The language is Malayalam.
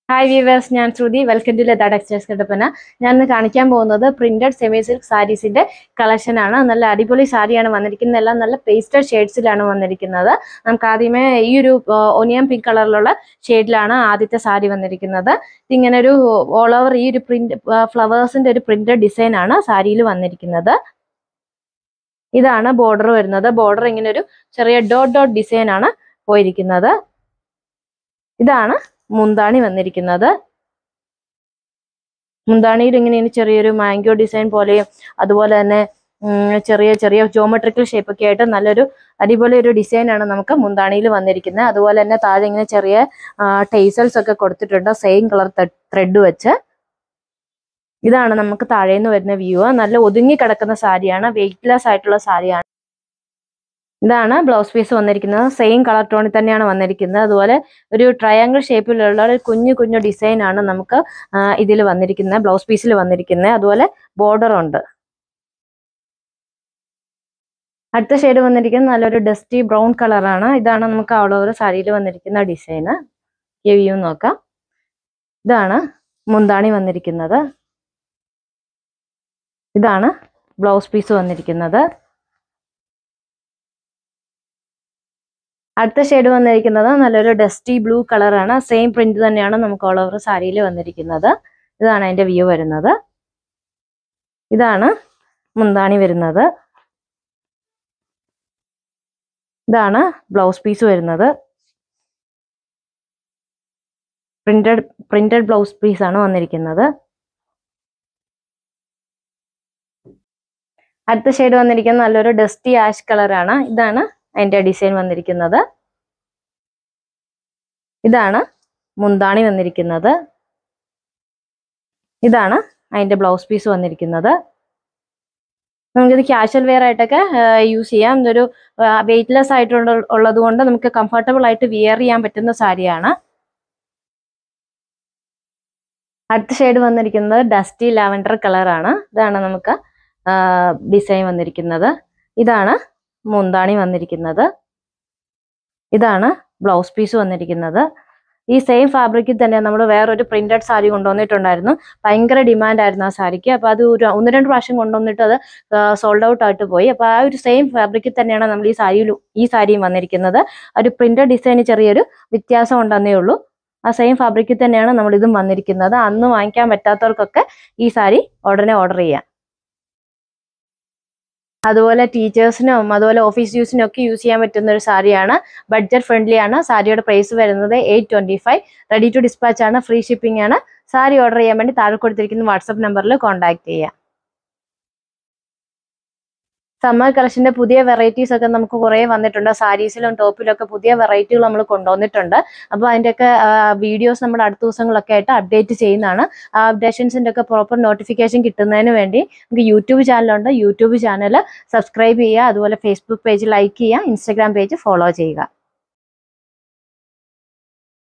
ഹായ് വ്യൂവേഴ്സ് ഞാൻ Shruthi welcome to Latha textiles Kattappana ഞാൻ ഇന്ന് കാണിക്കാൻ പോകുന്നത് പ്രിന്റഡ് സെമി സിൽക്ക് സാരീസിന്റെ കളക്ഷൻ ആണ് നല്ല അടിപൊളി സാരിയാണ് വന്നിരിക്കുന്നത് എല്ലാം നല്ല പേസ്റ്റൽ ഷെയ്ഡ്സിലാണ് വന്നിരിക്കുന്നത് നമുക്ക് ആദ്യമേ ഈ ഒരു ഒനിയൻ പിങ്ക് കളറിലുള്ള ഷെയ്ഡിലാണ് ആദ്യത്തെ സാരി വന്നിരിക്കുന്നത് ഇതിങ്ങനെ ഒരു ഓൾ ഓവർ ഈ ഒരു പ്രിന്റ് ഫ്ലവേഴ്സിന്റെ ഒരു പ്രിന്റഡ് ഡിസൈൻ ആണ് സാരിയിൽ വന്നിരിക്കുന്നത് ഇതാണ് ബോർഡർ വരുന്നത് ബോർഡർ ഇങ്ങനെ ഒരു ചെറിയ ഡോട്ട് ഡോട്ട് ഡിസൈൻ ആണ് പോയിരിക്കുന്നത് ഇതാണ് മുന്താണി വന്നിരിക്കുന്നത് മുന്താണിയിൽ ഇങ്ങനെ ഇനി ചെറിയൊരു മാംഗോ ഡിസൈൻ പോലെയും അതുപോലെ തന്നെ ഉം, ചെറിയ ചെറിയ ജോമെട്രിക്കൽ ഷേപ്പ് ഒക്കെ ആയിട്ട് നല്ലൊരു അടിപൊളി ഒരു ഡിസൈൻ ആണ് നമുക്ക് മുന്താണിയിൽ വന്നിരിക്കുന്നത് അതുപോലെ തന്നെ താഴെ ഇങ്ങനെ ചെറിയ ടേസൽസ് ഒക്കെ കൊടുത്തിട്ടുണ്ട് സെയിം കളർ ത്രെഡ് വെച്ച് ഇതാണ് നമുക്ക് താഴേന്ന് വരുന്ന വ്യൂ നല്ല ഒതുങ്ങി കിടക്കുന്ന സാരിയാണ് വെയിറ്റ്ലെസ് ആയിട്ടുള്ള സാരിയാണ് ഇതാണ് ബ്ലൗസ് പീസ് വന്നിരിക്കുന്നത് സെയിം കളർ ടോണിൽ തന്നെയാണ് വന്നിരിക്കുന്നത് അതുപോലെ ഒരു ട്രയാങ്കിൾ ഷേപ്പിലുള്ള ഒരു കുഞ്ഞു കുഞ്ഞു ഡിസൈൻ ആണ് നമുക്ക് ഇതിൽ വന്നിരിക്കുന്നത് ബ്ലൗസ് പീസിൽ വന്നിരിക്കുന്നത് അതുപോലെ ബോർഡർ ഉണ്ട് അടുത്ത ഷെയ്ഡ് വന്നിരിക്കുന്നത് നല്ലൊരു ഡസ്റ്റി ബ്രൗൺ കളറാണ് ഇതാണ് നമുക്ക് ഓൾ ഓവർ സാരിയിൽ വന്നിരിക്കുന്ന ഡിസൈന് വ്യൂ നോക്കാം ഇതാണ് മുന്താണി വന്നിരിക്കുന്നത് ഇതാണ് ബ്ലൗസ് പീസ് വന്നിരിക്കുന്നത് അടുത്ത ഷെയ്ഡ് വന്നിരിക്കുന്നത് നല്ലൊരു ഡസ്റ്റി ബ്ലൂ കളറാണ് സെയിം പ്രിന്റ് തന്നെയാണ് നമുക്ക് ഓൾ ഓവർ സാരിയിൽ വന്നിരിക്കുന്നത് ഇതാണ് അതിന്റെ വ്യൂ വരുന്നത് ഇതാണ് മുന്താണി വരുന്നത് ഇതാണ് ബ്ലൗസ് പീസ് വരുന്നത് പ്രിന്റഡ് പ്രിന്റഡ് ബ്ലൗസ് പീസ് ആണ് വന്നിരിക്കുന്നത് അടുത്ത ഷെയ്ഡ് വന്നിരിക്കുന്നത് നല്ലൊരു ഡസ്റ്റി ആഷ് കളറാണ് ഇതാണ് അതിന്റെ ഡിസൈൻ വന്നിരിക്കുന്നത് ഇതാണ് മുന്താണി വന്നിരിക്കുന്നത് ഇതാണ് അതിന്റെ ബ്ലൗസ് പീസ് വന്നിരിക്കുന്നത് നമുക്കിത് ക്യാഷ്വൽ വെയർ ആയിട്ടൊക്കെ യൂസ് ചെയ്യാം ഇതൊരു വെയിറ്റ്ലെസ് ആയിട്ടുള്ള ഉള്ളത് കൊണ്ട് നമുക്ക് കംഫർട്ടബിൾ ആയിട്ട് വിയർ ചെയ്യാൻ പറ്റുന്ന സാരിയാണ് അടുത്ത ഷെയ്ഡ് വന്നിരിക്കുന്നത് ഡസ്റ്റി ലാവൻഡർ കളറാണ് ഇതാണ് നമുക്ക് ഡിസൈൻ വന്നിരിക്കുന്നത് ഇതാണ് മുന്താണി വന്നിരിക്കുന്നത് ഇതാണ് ബ്ലൗസ് പീസ് വന്നിരിക്കുന്നത് ഈ സെയിം ഫാബ്രിക്കിൽ തന്നെ നമ്മൾ വേറൊരു പ്രിന്റഡ് സാരി കൊണ്ടുവന്നിട്ടുണ്ടായിരുന്നു ഭയങ്കര ഡിമാൻഡ് ആയിരുന്നു ആ സാരിക്ക് അപ്പോൾ അത് ഒരു ഒന്ന് രണ്ട് പ്രാവശ്യം കൊണ്ടുവന്നിട്ട് അത് സോൾഡ് ഔട്ട് ആയിട്ട് പോയി അപ്പോൾ ആ ഒരു സെയിം ഫാബ്രിക്കിൽ തന്നെയാണ് നമ്മൾ ഈ സാരിയിൽ ഈ സാരിയും വന്നിരിക്കുന്നത് ഒരു പ്രിന്റഡ് ഡിസൈന് ചെറിയൊരു വ്യത്യാസം ഉണ്ടെന്നേ ഉള്ളൂ ആ സെയിം ഫാബ്രിക്കിൽ തന്നെയാണ് നമ്മൾ ഇതും വന്നിരിക്കുന്നത് അന്ന് വാങ്ങിക്കാൻ പറ്റാത്തവർക്കൊക്കെ ഈ സാരി ഉടനെ ഓർഡർ ചെയ്യാം അതുപോലെ ടീച്ചേഴ്സിനും അതുപോലെ ഓഫീസ് യൂസിനും ഒക്കെ യൂസ് ചെയ്യാൻ പറ്റുന്ന ഒരു സാരിയാണ് ബഡ്ജറ്റ് ഫ്രണ്ട്ലി ആണ് സാരിയുടെ പ്രൈസ് വരുന്നത് eight twenty five ready to dispatch ആണ് ഫ്രീ ഷിപ്പിംഗ് ആണ് സാരി ഓർഡർ ചെയ്യാൻ വേണ്ടി താഴെ കൊടുത്തിരിക്കുന്ന വാട്സപ്പ് നമ്പറിൽ കോൺടാക്ട് ചെയ്യാം സമ്മർ കളക്ഷന്റെ പുതിയ വെറൈറ്റീസ് ഒക്കെ നമുക്ക് കുറേ വന്നിട്ടുണ്ട് സാരീസിലും ടോപ്പിലും ഒക്കെ പുതിയ വെറൈറ്റികൾ നമ്മൾ കൊണ്ടുവന്നിട്ടുണ്ട് അപ്പോൾ അതിൻ്റെയൊക്കെ വീഡിയോസ് നമ്മൾ അടുത്ത ദിവസങ്ങളൊക്കെ ആയിട്ട് അപ്ഡേറ്റ് ചെയ്യുന്നതാണ് ആ അപ്ഡേഷൻസിൻ്റെ ഒക്കെ പ്രോപ്പർ നോട്ടിഫിക്കേഷൻ കിട്ടുന്നതിന് വേണ്ടി നമുക്ക് യൂട്യൂബ് ചാനലുണ്ട് യൂട്യൂബ് ചാനൽ സബ്സ്ക്രൈബ് ചെയ്യുക അതുപോലെ ഫേസ്ബുക്ക് പേജ് ലൈക്ക് ചെയ്യുക ഇൻസ്റ്റാഗ്രാം പേജ് ഫോളോ ചെയ്യുക